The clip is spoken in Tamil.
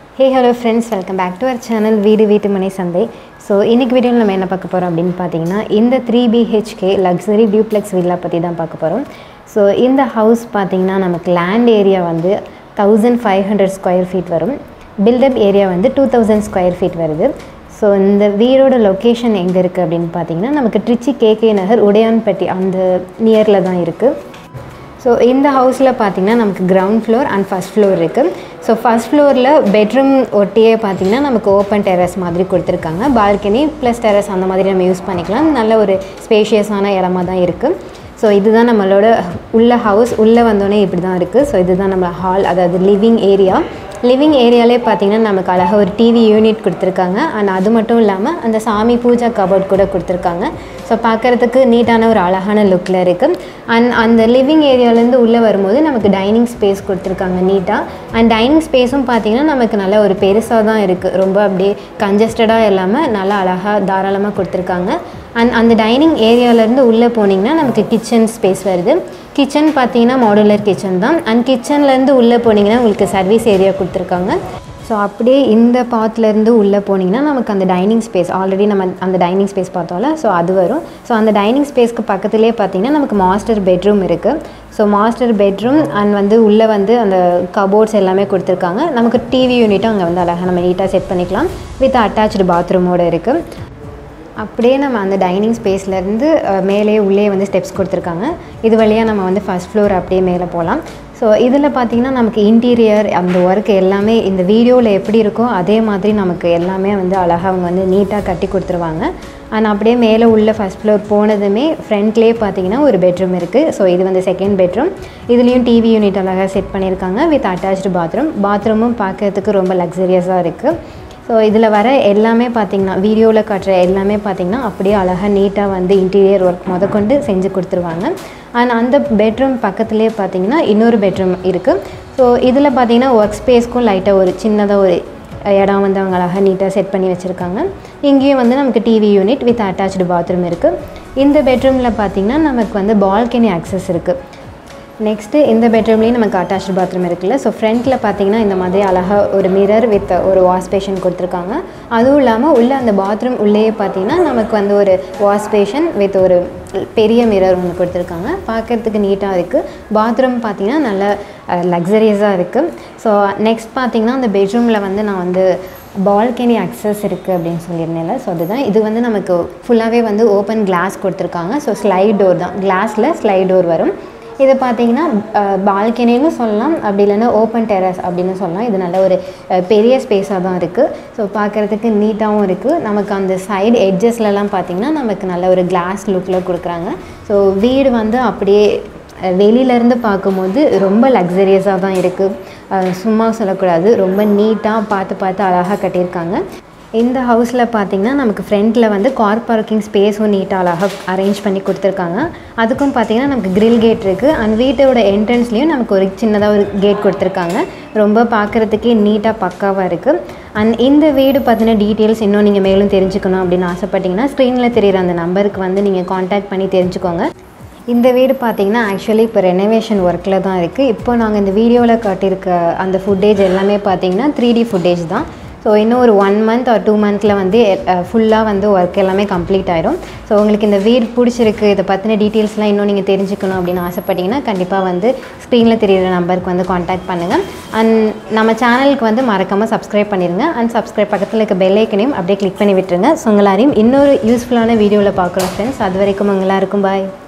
hey hello friends welcome back to our channel வீடு வீட்டு மனை சந்தை ஸோ இன்னைக்கு வீடியோவில் நம்ம என்ன பார்க்க போகிறோம் அப்படின்னு பார்த்தீங்கன்னா இந்த three BHK luxury duplex villa பற்றி தான் பார்க்க போகிறோம் ஸோ இந்த ஹவுஸ் பார்த்தீங்கன்னா நமக்கு லேண்ட் ஏரியா வந்து thousand five hundred square feet வரும் பில்டப் ஏரியா வந்து டூ தௌசண்ட் ஸ்கொயர் ஃபீட் வருது ஸோ இந்த வீடோட லொக்கேஷன் எங்கே இருக்குது அப்படின்னு பார்த்தீங்கன்னா நமக்கு ட்ரிச்சி கேகே நகர் உடையான்பட்டி அந்த நியரில் தான் இருக்குது ஸோ இந்த ஹவுஸில் பார்த்தீங்கன்னா நமக்கு ground floor and first floor இருக்குது ஸோ ஃபஸ்ட் ஃப்ளோரில் பெட்ரூம் ஒட்டியே பார்த்தீங்கன்னா நமக்கு ஓப்பன் டெரஸ் மாதிரி கொடுத்துருக்காங்க பால்கனி ப்ளஸ் டெரஸ் அந்த மாதிரி நம்ம யூஸ் பண்ணிக்கலாம் நல்ல ஒரு ஸ்பேஷியஸான இடமா தான் இருக்குது ஸோ இதுதான் நம்மளோட உள்ள ஹவுஸ் உள்ளே வந்தோடனே இப்படி தான் இருக்குது ஸோ இதுதான் நம்ம ஹால் அதாவது லிவிங் ஏரியா லிவிங் ஏரியாலே பார்த்தீங்கன்னா நமக்கு அழகாக ஒரு டிவி யூனிட் கொடுத்துருக்காங்க அண்ட் அது மட்டும் இல்லாமல் அந்த சாமி பூஜா கபோர்ட் கூட கொடுத்துருக்காங்க ஸோ பார்க்குறதுக்கு நீட்டான ஒரு அழகான லுக்கில் இருக்குது அண்ட் அந்த லிவிங் ஏரியாலேருந்து உள்ளே வரும்போது நமக்கு டைனிங் ஸ்பேஸ் கொடுத்துருக்காங்க நீட்டாக அண்ட் டைனிங் ஸ்பேஸும் பார்த்தீங்கன்னா நமக்கு நல்ல ஒரு பெருசாக தான் இருக்குது ரொம்ப அப்படியே கன்ஜஸ்டடாக இல்லாமல் நல்லா அழகாக தாராளமாக கொடுத்துருக்காங்க அண்ட் அந்த டைனிங் ஏரியாவிலேருந்து உள்ளே போனீங்கன்னா நமக்கு கிச்சன் ஸ்பேஸ் வருது கிச்சன் பார்த்தீங்கன்னா மாடுலர் கிச்சன் தான் அண்ட் கிச்சன்லேருந்து உள்ளே போனீங்கன்னா உங்களுக்கு சர்வீஸ் ஏரியா கொடுத்துருக்காங்க ஸோ அப்படியே இந்த பாத்துலேருந்து உள்ளே போனீங்கன்னா நமக்கு அந்த டைனிங் ஸ்பேஸ் ஆல்ரெடி நம்ம அந்த டைனிங் ஸ்பேஸ் பார்த்தோம்ல ஸோ அது வரும் ஸோ அந்த டைனிங் ஸ்பேஸ்க்கு பக்கத்துலேயே பார்த்தீங்கன்னா நமக்கு மாஸ்டர் பெட்ரூம் இருக்குது ஸோ மாஸ்டர் பெட்ரூம் அண்ட் வந்து உள்ளே வந்து அந்த கபோர்ட்ஸ் எல்லாமே கொடுத்துருக்காங்க நமக்கு டிவி யூனிட்டும் அங்கே வந்து அழகாக நம்ம நீட்டாக செட் பண்ணிக்கலாம் வித் அட்டாச்சு பாத்ரூமோடு இருக்குது அப்படியே நம்ம அந்த டைனிங் ஸ்பேஸ்லேருந்து மேலே உள்ளே வந்து ஸ்டெப்ஸ் கொடுத்துருக்காங்க இது வழியாக நம்ம வந்து ஃபஸ்ட் ஃப்ளோர் அப்படியே மேலே போகலாம் ஸோ இதில் பார்த்திங்கன்னா நமக்கு இன்டீரியர் அந்த ஒர்க் எல்லாமே இந்த வீடியோவில் எப்படி இருக்கோ அதே மாதிரி நமக்கு எல்லாமே வந்து அழகாக அவங்க வந்து நீட்டாக கட்டி கொடுத்துருவாங்க அண்ட் அப்படியே மேலே உள்ள ஃபஸ்ட் ஃப்ளோர் போனதுமே ஃப்ரண்ட்லேயே பார்த்தீங்கன்னா ஒரு பெட்ரூம் இருக்குது ஸோ இது வந்து செகண்ட் பெட்ரூம் இதுலேயும் டிவி யூனிட் அழகாக செட் பண்ணியிருக்காங்க வித் அட்டாச்சு பாத்ரூம் பாத்ரூமும் பார்க்கறதுக்கு ரொம்ப லக்ஸரியஸாக இருக்குது ஸோ இதில் வர எல்லாமே பார்த்திங்கன்னா வீடியோவில் காட்டுற எல்லாமே பார்த்திங்கன்னா அப்படியே அழகாக நீட்டாக வந்து இன்டீரியர் ஒர்க் முதற்கொண்டு செஞ்சு கொடுத்துருவாங்க அண்ட் அந்த பெட்ரூம் பக்கத்துலேயே பார்த்தீங்கன்னா இன்னொரு பெட்ரூம் இருக்குது ஸோ இதில் பார்த்தீங்கன்னா ஒர்க் ஸ்பேஸ்க்கும் லைட்டாக ஒரு சின்னதாக ஒரு இடம் வந்து அவங்க அழகாக நீட்டாக செட் பண்ணி வச்சுருக்காங்க இங்கேயும் வந்து நமக்கு TV unit with attach bathroom இருக்குது இந்த பெட்ரூமில் பார்த்திங்கன்னா நமக்கு வந்து பால்கனி ஆக்சஸ் இருக்குது நெக்ஸ்ட்டு இந்த பெட்ரூம்லேயும் நமக்கு அட்டாச்சு பாத்ரூம் இருக்குல்ல ஸோ ஃப்ரண்ட்டில் பார்த்தீங்கன்னா இந்த மாதிரி அழகாக ஒரு மிரர் வித் ஒரு வாஷ் பேஷன் கொடுத்துருக்காங்க அதுவும் இல்லாமல் உள்ளே அந்த பாத்ரூம் உள்ளேயே பார்த்தீங்கன்னா நமக்கு வந்து ஒரு வாஷ் பேஷன் வித் ஒரு பெரிய மிரர் ஒன்று கொடுத்துருக்காங்க பார்க்குறதுக்கு நீட்டாக இருக்குது பாத்ரூம் பார்த்தீங்கன்னா நல்ல லக்ஸரியஸாக இருக்குது ஸோ நெக்ஸ்ட் பார்த்தீங்கன்னா அந்த பெட்ரூமில் வந்து நான் வந்து பால்கனி அக்சஸ் இருக்குது அப்படின்னு சொல்லியிருந்தேன்ல ஸோ அதுதான் இது வந்து நமக்கு ஃபுல்லாகவே வந்து ஓப்பன் கிளாஸ் கொடுத்துருக்காங்க ஸோ ஸ்லைட் டோர் தான் கிளாஸில் ஸ்லைட் டோர் வரும் இது பார்த்தீங்கன்னா பால்கனின்னு சொல்லலாம் அப்படி இல்லைன்னா ஓப்பன் டெரஸ் அப்படின்னு சொல்லலாம் இது நல்ல ஒரு பெரிய ஸ்பேஸாக தான் இருக்குது ஸோ பார்க்குறதுக்கு நீட்டாகவும் இருக்குது நமக்கு அந்த சைடு எட்ஜஸ்லலாம் பார்த்திங்கன்னா நமக்கு நல்ல ஒரு கிளாஸ் லுக்கில் கொடுக்குறாங்க ஸோ வீடு வந்து அப்படியே வெளியிலேருந்து பார்க்கும்போது ரொம்ப லக்ஸரியஸாக தான் இருக்குது சும்மா சொல்லக்கூடாது ரொம்ப நீட்டாக பார்த்து பார்த்து அழகாக கட்டியிருக்காங்க இந்த ஹவுஸில் பார்த்திங்கன்னா நமக்கு ஃப்ரண்ட்டில் வந்து கார் பார்க்கிங் ஸ்பேஸும் நீட்டாக அழகாக அரேஞ்ச் பண்ணி கொடுத்துருக்காங்க அதுக்கும் பார்த்திங்கன்னா நமக்கு கிரில் கேட் இருக்குது அண்ட் வீட்டோட என்ட்ரன்ஸ்லேயும் நமக்கு ஒரு சின்னதாக ஒரு கேட் கொடுத்துருக்காங்க ரொம்ப பார்க்குறதுக்கே நீட்டாக பக்காவாக இருக்குது அண்ட் இந்த வீடு பற்றின டீட்டெயில்ஸ் இன்னும் நீங்கள் மேலும் தெரிஞ்சுக்கணும் அப்படின்னு ஆசைப்பட்டீங்கன்னா ஸ்க்ரீனில் தெரிகிற அந்த நம்பருக்கு வந்து நீங்கள் காண்டாக்ட் பண்ணி தெரிஞ்சுக்கோங்க இந்த வீடு பார்த்தீங்கன்னா ஆக்சுவலி இப்போ ரெனோவேஷன் ஒர்க்கில் தான் இருக்குது இப்போ நாங்கள் இந்த வீடியோவில் காட்டியிருக்க அந்த ஃபுட்டேஜ் எல்லாமே பார்த்தீங்கன்னா த்ரீ டி ஃபுட்டேஜ் தான் ஸோ இன்னும் ஒரு ஒன் மந்த் ஆர் டூ மந்த்தில் வந்து ஃபுல்லாக வந்து ஒர்க் எல்லாமே கம்ப்ளீட் ஆயிடும் ஸோ உங்களுக்கு இந்த வீடு பிடிச்சிருக்கு இதை பற்றின டீட்டெயில்ஸ்லாம் இன்னும் நீங்கள் தெரிஞ்சுக்கணும் அப்படின்னு ஆசைப்பட்டீங்கன்னா கண்டிப்பாக வந்து ஸ்க்ரீனில் தெரியிற நம்பருக்கு வந்து காண்டாக்ட் பண்ணுங்கள் அண்ட் நம்ம சேனலுக்கு வந்து மறக்காமல் சப்ஸ்கிரைப் பண்ணிடுங்க அண்ட் சப்ஸ்கிரைப் பக்கத்தில் இருக்க பெல் ஐக்கனையும் அப்படியே கிளிக் பண்ணி விட்டுருங்க ஸோ உங்களாரையும் இன்னொரு யூஸ்ஃபுல்லான வீடியோவில் பார்க்கலாம் ஃப்ரெண்ட்ஸ் அது வரைக்கும் உங்களாருக்கும் பாய்